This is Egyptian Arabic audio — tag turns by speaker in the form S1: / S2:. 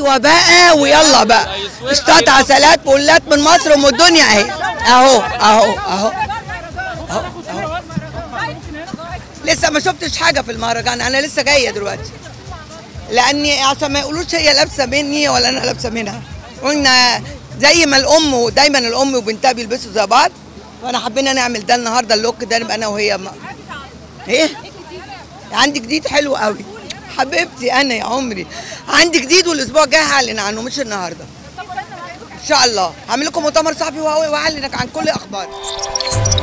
S1: ايوه بقى ويلا بقى اشتات عسلات بولات من مصر ومن الدنيا اهي اهو اهو اهو اهو اهو لسه ما شفتش حاجه في المهرجان انا لسه جايه دلوقتي لاني عشان ما يقولوش هي لابسه مني ولا انا لابسه منها قلنا زي ما الام ودايما الام وبنتها بيلبسوا زي بعض فانا حبينا نعمل ده النهارده اللوك ده نبقى انا وهي ما. ايه عندي جديد حلو قوي حبيبتي انا يا عمري عندي جديد والاسبوع الجاي هعلن عنه مش النهارده ان شاء الله هعمل لكم مؤتمر صحفي وهعلنك عن كل اخبار